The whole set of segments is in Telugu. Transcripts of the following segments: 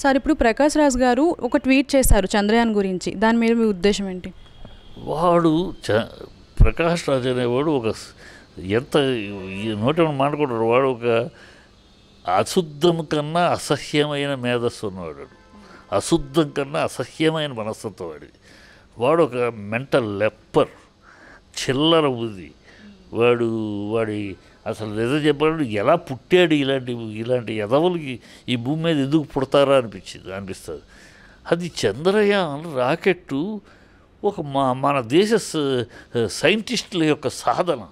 సార్ ఇప్పుడు ప్రకాష్ రాజ్ గారు ఒక ట్వీట్ చేశారు చంద్రయాన్ గురించి దాని మీద మీ ఉద్దేశం ఏంటి వాడు చ ప్రకాష్ రాజ్ అనేవాడు ఒక స్- ఎంత నోటి మాట్లాడుకుంటాడు వాడు ఒక అశుద్ధం కన్నా అసహ్యమైన మేధస్సు ఉన్నవాడు అశుద్ధం కన్నా అసహ్యమైన మనస్తత్వం వాడిది వాడు ఒక మెంటల్ లెప్పర్ చిల్లర బుద్ధి వాడు వాడి అసలు నిజం చెప్పాలంటే ఎలా పుట్టాడు ఇలాంటి ఇలాంటి ఎదవలకి ఈ భూమి మీద ఎందుకు పుడతారా అనిపించింది అనిపిస్తుంది అది చంద్రయాన్ రాకెట్టు ఒక మా మన దేశ స- సైంటిస్టుల యొక్క సాధన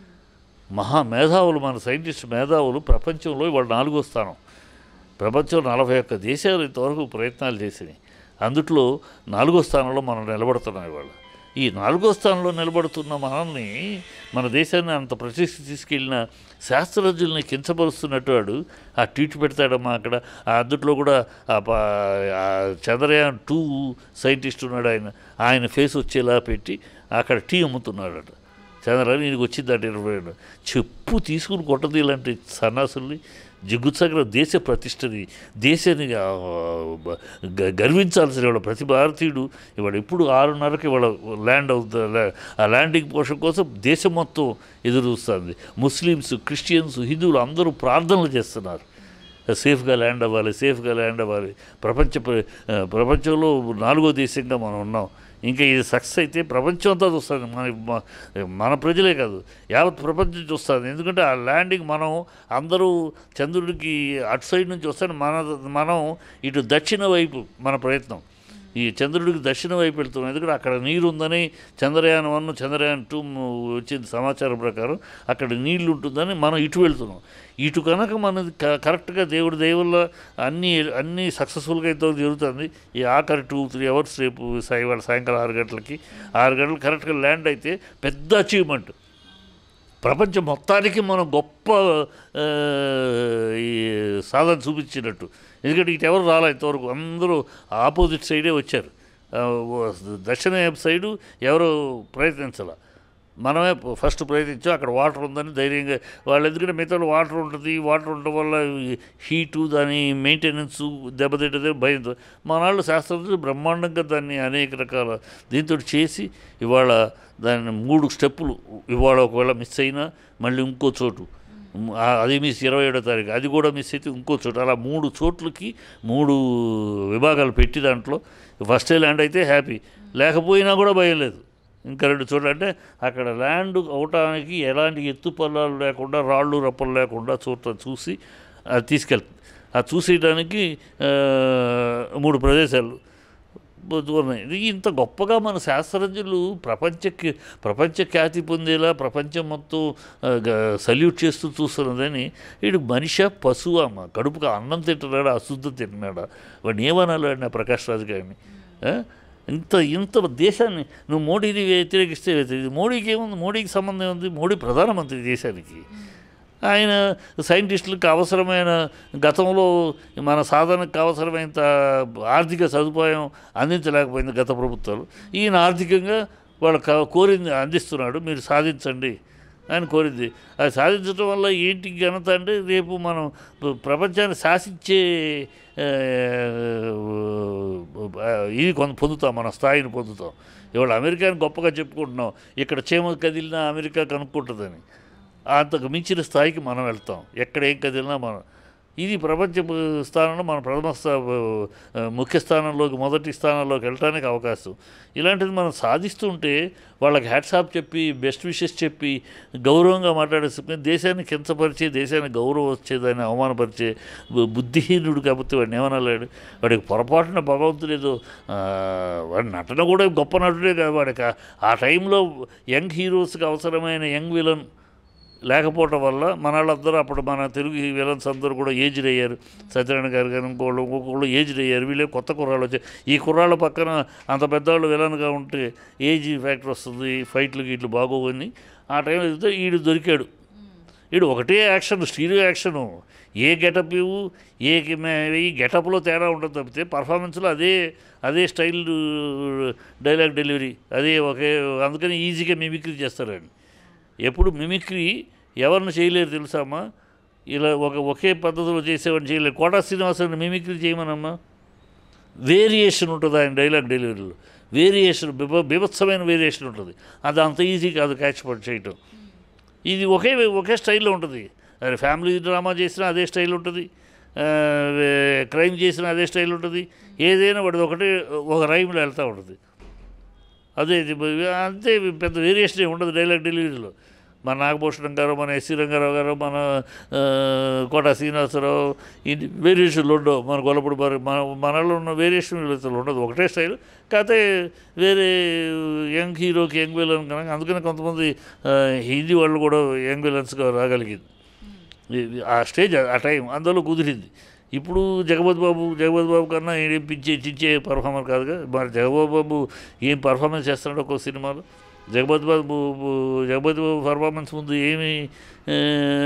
మహా మేధావులు మన సైంటిస్ట్ మేధావులు ప్రపంచంలో ఇవాళ నాలుగో స్థానం ప్రపంచంలో నలభై ఒక్క దేశాలు ఇంతవరకు ప్రయత్నాలు చేసినాయి అందుట్లో నాలుగో స్థానంలో మనం నిలబడుతున్నాం ఇవాళ ఈ నాలుగో స్థానంలో నిలబడుతున్న మనల్ని మన దేశాన్ని అంత ప్రతిష్ఠ తీసుకెళ్ళిన శాస్త్రజ్ఞుల్ని కించపరుస్తున్నట్టు వాడు ఆ ట్వీట్ పెడతాడమ్మా అక్కడ ఆ అందుట్లో కూడా ఆ ప- ఆ చంద్రయాన్ టూ సైంటిస్ట్ ఉన్నాడు ఆయన ఆయన ఫేస్ వచ్చేలా పెట్టి అక్కడ టీ అమ్ముతున్నాడట చంద్రయాన్ ఈయనకి వచ్చిందట ఇరవై రెండు చెప్పు తీసుకుని కొట్టదు ఇలాంటి సన్నాసుల్ని జిగుత్సగర దేశ ప్రతిష్టని దేశాన్ని ఆ, బ- గ- గర్వించాల్సిన ఇవాళ ప్రతి భారతీయుడు ఇవాళ ఎప్పుడు ఆరున్నరకి ఇవాళ ల్యాండ్ అవుతుంది ఆ ల్యాండింగ్ పోషన్ కోసం దేశం మొత్తం ఎదురు చూస్తుంది ముస్లిమ్స్ క్రిస్టియన్స్ హిందువులు అందరూ ప్రార్థనలు చేస్తున్నారు సేఫ్గా ల్యాండ్ అవ్వాలి సేఫ్గా ల్యాండ్ అవ్వాలి ప్రపంచ ప్ర- ఆ, ప్రపంచంలో నాలుగో దేశంగా మనం ఉన్నాం ఇంకా ఇది సక్సెస్ అయితే ప్రపంచం అంతా చూస్తుంది మన మ- మన ప్రజలే కాదు యావత్ ప్రపంచం చూస్తుంది ఎందుకంటే ఆ ల్యాండింగ్ మనం అందరూ చంద్రుడికి అటు సైడ్ నుంచి వస్తాను మన మనం ఇటు దక్షిణ వైపు మన ప్రయత్నం ఈ చంద్రుడికి దక్షిణ వైపు వెళ్తున్నాం ఎందుకంటే అక్కడ నీరు ఉందని చంద్రయాన్ వన్ చంద్రయాన్ టూ వచ్చింది సమాచారం ప్రకారం అక్కడ నీళ్లు ఉంటుందని మనం ఇటు వెళ్తున్నాం ఇటు కనుక మనది క- కరెక్ట్గా దేవుడి దేవుళ్ళ అన్నీ అన్నీ సక్సెస్ఫుల్గా అయితే జరుగుతుంది ఈ ఆఖరి టూ త్రీ అవర్స్ రేపు సాయి వాళ్ళ సాయంకాలం ఆరు గంటలకి ఆరు గంటలకు కరెక్ట్గా ల్యాండ్ అయితే పెద్ద అచీవ్మెంట్ ప్రపంచం మొత్తానికి మనం గొప్ప ఆ, ఈ సాధన చూపించినట్టు ఎందుకంటే ఇటు ఎవరు రాలే ఇంతవరకు అందరూ ఆపోజిట్ సైడే వచ్చారు ఆ, ఓ- దక్షిణ వైపు సైడు ఎవరు ప్రయత్నించాల మనమే ఫస్ట్ ప్రయత్నించాం అక్కడ వాటర్ ఉందని ధైర్యంగా వాళ్ళు ఎందుకంటే మిగతా వాటర్ ఉంటుంది వాటర్ ఉండడం వల్ల హీటు దాని మెయింటెనెన్స్ దెబ్బతింటదే భయంతో మన వాళ్ళు శాస్త్రజ్ఞులు బ్రహ్మాండంగా దాన్ని అనేక రకాల దీంతో చేసి ఇవాళ దాన్ని మూడు స్టెప్పులు ఇవాళ ఒకవేళ మిస్ అయినా మళ్ళీ ఇంకో చోటు ఆ- అది మిస్ ఇరవై ఏడో తారీఖు అది కూడా మిస్ అయితే ఇంకో చోటు అలా మూడు చోట్లకి మూడు విభాగాలు పెట్టి దాంట్లో ఫస్ట్ ల్యాండ్ అయితే హ్యాపీ లేకపోయినా కూడా భయం లేదు ఇంకా రెండు చోట్ల అంటే అక్కడ ల్యాండ్ అవటానికి ఎలాంటి ఎత్తు పల్లాలు లేకుండా రాళ్ళు రప్పలు లేకుండా చోట చూసి అది తీసుకెళ్తుంది ఆ చూసేయడానికి ఆ, మూడు ప్రదేశాలు ఉన్నాయి ఇది ఇంత గొప్పగా మన శాస్త్రజ్ఞులు ప్రపంచ ప్రపంచ ఖ్యాతి పొందేలా ప్రపంచం మొత్తం ఆ, గ- సల్యూట్ చేస్తూ చూస్తున్నదని వీడు మనిషి పశువు అమ్మ కడుపుగా అన్నం తింటున్నాడా అశుద్ధం తింటున్నాడా వాడిని ఏమనాలి వాడిని ఆ ప్రకాష్ రాజు గారిని ఆ? ఇంత ఇంత దేశాన్ని నువ్వు మోడీని వ్యతిరేకిస్తే వ్యతిరేకి మోడీకి ఏముంది మోడీకి సంబంధం ఉంది మోడీ ప్రధానమంత్రి దేశానికి ఆయన సైంటిస్టులకు అవసరమైన గతంలో మన సాధనకు అవసరమైనంత ఆర్థిక సదుపాయం అందించలేకపోయింది గత ప్రభుత్వాలు ఈయన ఆర్థికంగా వాళ్ళ క- కోరింది అందిస్తున్నాడు మీరు సాధించండి అని కోరింది అది సాధించడం వల్ల ఏంటి ఘనత అంటే రేపు మనం ప్ర- ప్రపంచాన్ని శాసించే ఆ, ఆ, ఇది కొంత పొందుతాం మన స్థాయిని పొందుతాం ఇవాళ అమెరికాని గొప్పగా చెప్పుకుంటున్నాం ఇక్కడ చీమ కదిలినా అమెరికా కనుక్కుంటుందని అంతకు మించిన స్థాయికి మనం వెళ్తాం ఎక్కడ ఏం కదిలినా మనం ఇది ప్రపంచ స్థానంలో మన ప్రథమ స్థా ఆ, ముఖ్య స్థానంలోకి మొదటి స్థానంలోకి వెళ్ళడానికి అవకాశం ఇలాంటిది మనం సాధిస్తుంటే వాళ్ళకి హ్యాట్సాప్ చెప్పి బెస్ట్ విషెస్ చెప్పి గౌరవంగా మాట్లాడేసుకుని దేశాన్ని కించపరిచి దేశాన్ని గౌరవం వచ్చేదాన్ని అవమానపరిచే బు- బుద్ధిహీనుడు కాబట్టి వాడిని ఏమనలేడు వాడికి పొరపాటున భగవంతుడు ఏదో ఆ, వాడి నటన కూడా గొప్ప నటుడే కాదు వాడికి ఆ- ఆ టైంలో యంగ్ హీరోస్కి అవసరమైన యంగ్ విలన్ లేకపోవటం వల్ల మన వాళ్ళందరూ అప్పుడు మన తెలుగు విలన్స్ అందరూ కూడా ఏజ్డ్ అయ్యారు సత్యనారాయణ గారు కానీ ఇంకోళ్ళు ఇంకొకళ్ళు ఏజ్డ్ అయ్యారు వీళ్ళే కొత్త కుర్రాళ్ళు వచ్చారు ఈ కుర్రాళ్ళ పక్కన అంత పెద్దవాళ్ళు విలన్గా ఉంటే ఏజ్ ఫ్యాక్టర్ వస్తుంది ఫైట్లు గీట్లు బాగోవని ఆ టైంలో చూస్తే ఈడు దొరికాడు ఈడు ఒకటే యాక్షన్ స్టీరియో యాక్షను ఏ గెటప్ ఇవ్వు ఏ కి- మే- ఈ గెటప్లో తేడా ఉంటుంది తప్పితే పర్ఫార్మెన్స్లో అదే అదే స్టైల్ డైలాగ్ డెలివరీ అదే ఒకే అందుకని ఈజీగా మిమిక్రీ చేస్తారండి ఎప్పుడు మిమిక్రీ ఎవరిని చేయలేరు తెలుసామ్మా ఇలా ఒక ఒకే పద్ధతిలో చేసేవాడిని చేయలేరు కోటా శ్రీనివాసరావు మిమిక్రీ చేయమనమ్మా వేరియేషన్ ఉంటుంది ఆయన డైలాగ్ డెలివరీలో వేరియేషన్ బిభ బీభత్సమైన వేరియేషన్ ఉంటుంది అది అంత ఈజీ కాదు క్యాచ్ పట్ చేయటం ఇది ఒకే ఒకే స్టైల్లో ఉంటుంది అది ఫ్యామిలీ డ్రామా చేసినా అదే స్టైల్ ఉంటుంది క్రైమ్ చేసినా అదే స్టైల్ ఉంటుంది ఏదైనా వాడిది ఒకటే ఒక రైమ్లో వెళ్తూ ఉంటుంది అదే ఇది అంతే పెద్ద వేరియేషన్ ఏమి ఉండదు డైలాగ్ డెలివరీలో మన నాగభూషణం గారు మన ఎస్సీ రంగారావు గారు మన ఆ, కోట శ్రీనివాసరావు ఇది వేరియేషన్లు ఉండవు మన గొల్లపూడి బారు మన మనలో ఉన్న వేరియేషన్ వీళ్ళతో ఉండదు ఒకటే స్టైల్ కాకపోతే వేరే యంగ్ హీరోకి యంగ్ విలన్ కనుక అందుకని కొంతమంది ఆ, హిందీ వాళ్ళు కూడా యంగ్ విలన్స్గా రాగలిగింది ఇది- ఆ స్టేజ్ ఆ టైం అందులో కుదిరింది ఇప్పుడు జగపతి బాబు జగపతి బాబు కన్నా ఏం పిచ్చే చిచ్చే పర్ఫార్మర్ కాదుగా మరి జగపతి బాబు ఏం పర్ఫార్మెన్స్ చేస్తున్నాడు ఒక్కో సినిమాలో జగపతి బాబు జగపతి బాబు పర్ఫార్మెన్స్ ముందు ఏమి ఆ,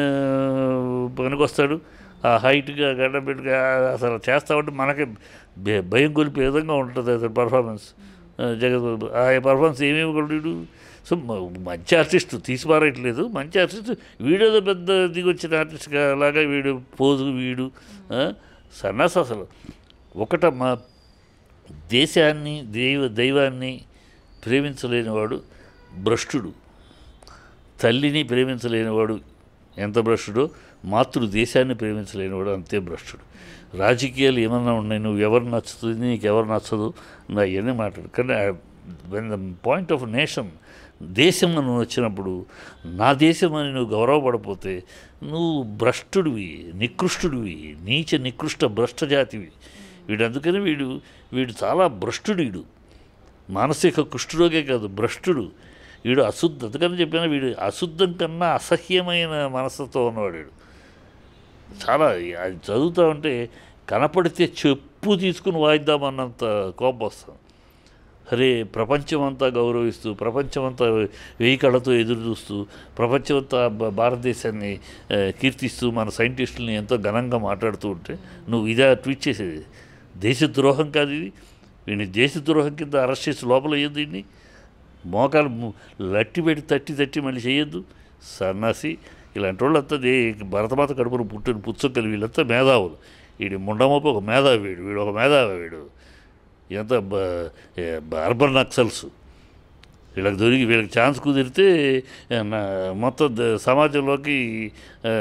పనికొస్తాడు ఆ హైట్గా గడ్డం పెట్టుగా అసలు చేస్తామంటే మనకి భయ- భయం కొలిపే విధంగా ఉంటుంది అసలు పర్ఫార్మెన్స్ జగత్ బాబు ఆ పర్ఫార్మెన్స్ ఏమేమి కొడు సో మ- మంచి ఆర్టిస్ట్ తీసిపారట్లేదు మంచి ఆర్టిస్ట్ వీడియోలో పెద్ద దిగొచ్చిన ఆర్టిస్ట్ లాగా వీడు పోజు వీడు ఆ, సన్నాసి అసలు ఒకటమ్మా దేశాన్ని దైవ దైవాన్ని ప్రేమించలేనివాడు భ్రష్టుడు తల్లిని ప్రేమించలేనివాడు ఎంత భ్రష్టుడో మాతృ దేశాన్ని ప్రేమించలేనివాడు అంతే భ్రష్టుడు రాజకీయాలు ఏమన్నా ఉన్నాయి నువ్వు ఎవరు నచ్చుతుంది నీకు ఎవరు నచ్చదు నా ఇవన్నీ మాట్లాడు కానీ when the point of nation దేశం అని నువ్వు వచ్చినప్పుడు నా దేశం అని నువ్వు గౌరవపడపోతే నువ్వు భ్రష్టుడివి నికృష్టుడివి నీచ నికృష్ట భ్రష్ట జాతివి వీడు అందుకని వీడు వీడు చాలా భ్రష్టుడు వీడు మానసిక కుష్ఠరోగే కాదు భ్రష్టుడు వీడు అశుద్ధ అందుకని చెప్పిన వీడు అశుద్ధం కన్నా అసహ్యమైన మనసుతో ఉన్నవాడు వీడు చాలా అది చదువుతా ఉంటే కనపడితే చెప్పు తీసుకుని వాయిద్దామన్నంత కోపం వస్తుంది అరే ప్రపంచమంతా గౌరవిస్తూ ప్రపంచమంతా వెయ్యి కళ్ళతో ఎదురు చూస్తూ ప్రపంచమంతా భ- భారతదేశాన్ని ఆ, కీర్తిస్తూ మన సైంటిస్టులని ఎంతో ఘనంగా మాట్లాడుతూ ఉంటే నువ్వు ఇదే ట్వీట్ చేసేది దేశద్రోహం కాదు ఇది వీడిని దేశద్రోహం కింద అరెస్ట్ చేసి లోపల వేయద్దు దీన్ని మోకాలు ము- లట్టి పెట్టి తట్టి తట్టి మళ్ళీ చేయొద్దు సన్నాసి ఇలాంటి వాళ్ళంతా దే భరతమాత కడుపును పుట్టిన పుచ్చకలు వీళ్ళంతా మేధావులు వీడి ముండమోపు ఒక మేధావి వీడు వీడు ఒక మేధావి వీడు ఎంత అర్బన్ నక్సల్స్ వీళ్ళకి దొరికి వీళ్ళకి ఛాన్స్ కుదిరితే ఆ, నా- మొత్తం ద- సమాజంలోకి ఆ,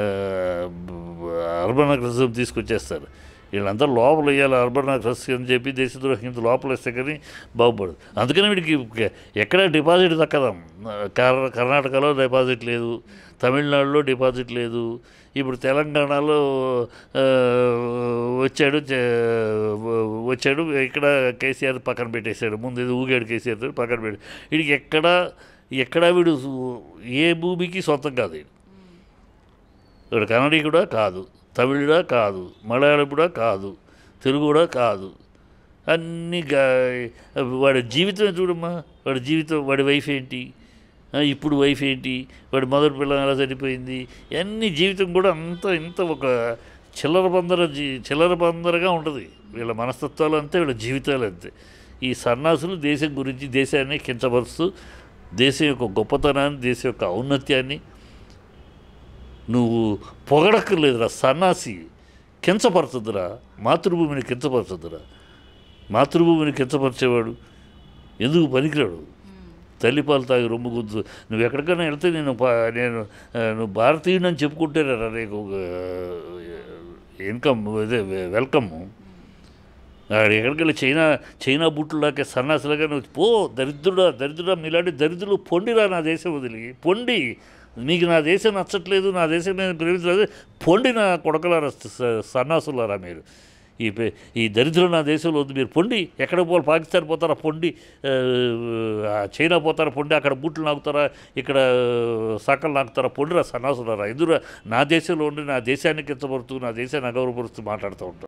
బ- అర్బన్ నక్సలిజం తీసుకొచ్చేస్తారు వీళ్ళంతా లోపల వేయాలి అర్బన్ నక్సల్స్ అని చెప్పి దేశద్రోహం కింద లోపల వేస్తే కానీ బాగుపడదు అందుకని వీడికి క- ఎక్కడ డిపాజిట్ దక్కదాం కర్- కర్ణాటకలో డిపాజిట్ లేదు తమిళనాడులో డిపాజిట్ లేదు ఇప్పుడు తెలంగాణలో ఆ, వచ్చాడు చే- వచ్చాడు ఇక్కడ కేసీఆర్ పక్కన పెట్టేశాడు ముందు ఏదో ఊగాడు కేసీఆర్ తోటి పక్కన పెట్టి వీడికి ఎక్కడ ఎక్కడ వీడు ఏ భూమికి సొంతం కాదు వీడు వీడు కన్నడీకుడా కాదు తమిళుడా కాదు మలయాళపుడా కాదు తెలుగు కూడా కాదు అన్ని గా వాడి జీవితం చూడమ్మా వాడి జీవితం వాడి వైఫ్ ఏంటి ఆ, ఇప్పుడు వైఫ్ ఏంటి వాడి మొదటి పిల్లం ఎలా చనిపోయింది అన్ని జీవితం కూడా అంత ఇంత ఒక చిల్లర బందర జీ చిల్లర బందరగా ఉంటుంది వీళ్ళ మనస్తత్వాలు అంతే వీళ్ళ జీవితాలు అంతే ఈ సన్నాసులు దేశం గురించి దేశాన్ని కించపరుస్తూ దేశం యొక్క గొప్పతనాన్ని దేశం యొక్క ఔన్నత్యాన్ని నువ్వు పొగడక్కర్లేదురా సన్నాసి కించపరచదురా మాతృభూమిని కించపరచదురా మాతృభూమిని కించపరిచేవాడు ఎందుకు పనికిరాడు తల్లిపాలు తాగి రొమ్ము గుద్దు నువ్వు ఎక్కడికైనా వెళ్తే నేను పా- నేను ఆ, నువ్వు భారతీయుని అని చెప్పుకుంటేరా నీకు ఒక, ఇన్కమ్ అదే వెల్కమ్ ఆడ ఎక్కడికి వెళ్ళి చైనా చైనా బుట్టులాగే సన్నాసులాగా నువ్వు పో దరిద్రుడా దరిద్రుడా మీలాంటి దరిద్రులు పొండిరా నా దేశం వదిలి పొండి మీకు నా దేశం నచ్చట్లేదు నా దేశం నేను ప్రేమించలేదు పొండి నా కొడకలారా స- సన్నాసులారా మీరు ఈ పే- ఈ దరిద్రం నా దేశంలో వద్దు మీరు పొండి ఎక్కడ పోవాలి పాకిస్తాన్ పోతారా పొండి ఆ, ఆ, చైనా పోతారా పొండి అక్కడ బూట్లు నాకుతారా ఇక్కడ సకలు నాకుతారా పొండిరా సన్నాసులారా ఎందుకు నా దేశంలో ఉండి నా దేశాన్ని కించపరుతూ నా దేశాన్ని అగౌరవపరుస్తూ మాట్లాడుతూ ఉంటారు